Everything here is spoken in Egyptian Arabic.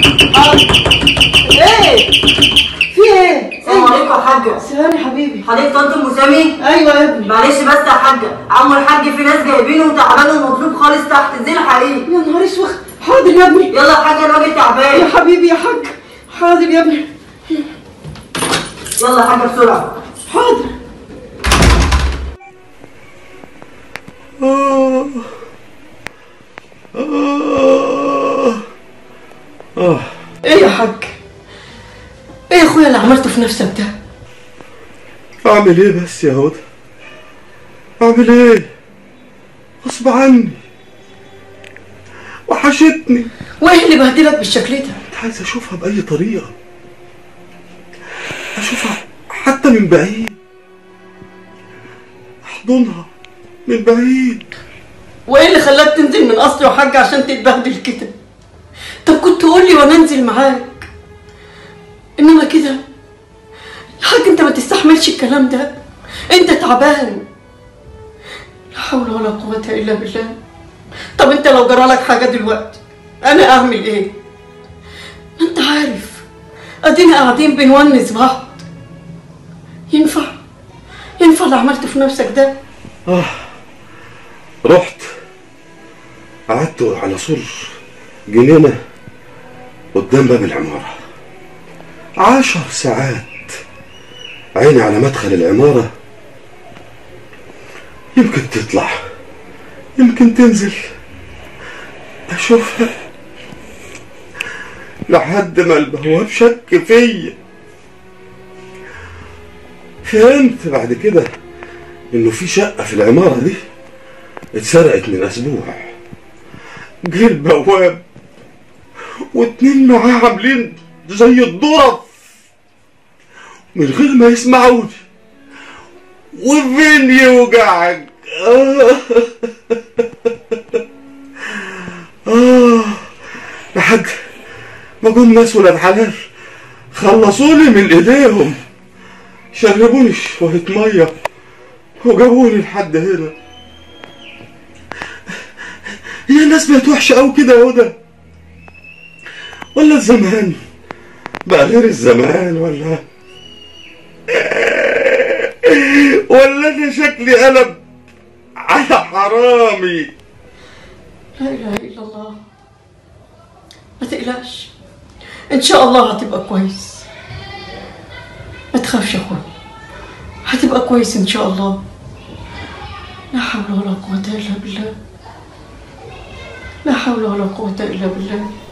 ايه في ايه السلام عليكم يا حاجه سلام يا حبيبي حضرتك طنط ام سامي ايوه يا ابني معلش بس يا حاجه عمو الحاج في ناس جايبينه وتعبان ومطلوب خالص تحت انزلي حقيقي يا نهار اسود حاضر يا ابني يلا يا حاجه الراجل يا تعبان حبيبي يا حاج حاضر يا ابني يلا يا حاجه بسرعه حاضر ايه يا حاج ايه يا اخويا اللي عملته في نفسك ده اعمل ايه بس يا هدى اعمل ايه غصب عني وحشتني وايه اللي بهدلك بالشكل ده كنت عايز اشوفها باي طريقه اشوفها حتى من بعيد احضنها من بعيد وايه اللي خلاك تنزل من اصله يا حاج عشان تتبهدل كده طب كنت قول لي وانا انزل معاك انما كده يا حاج انت ما تستحملش الكلام ده انت تعبان لا حول ولا قوة الا بالله طب انت لو جرالك حاجة دلوقتي انا اعمل ايه ما انت عارف ادينا قاعدين بنونس بعض ينفع ينفع اللي عملته في نفسك ده رحت قعدت على سور جنينة قدام باب العمارة عشر ساعات عيني على مدخل العمارة يمكن تطلع يمكن تنزل أشوفها لحد ما البواب شك فيا فهمت بعد كده إنه في شقة في العمارة دي اتسرقت من اسبوع جه البواب واتنين معاه عاملين زي الظرف من غير ما يسمعوني وفين يوجعك آه. آه. لحد ما جم ناس ولاد حلال خلصوني من ايديهم شربوني شوية مية وجابوني لحد هنا هي الناس بقت وحشة أوي كده يا هدى ولا الزمان بقى غير الزمان ولا ولا أنا شكلي قلب على حرامي لا اله الا الله ما تقلقش ان شاء الله هتبقى كويس ما تخافش يا اخويا هتبقى كويس ان شاء الله لا حول ولا قوة الا بالله لا حول ولا قوة الا بالله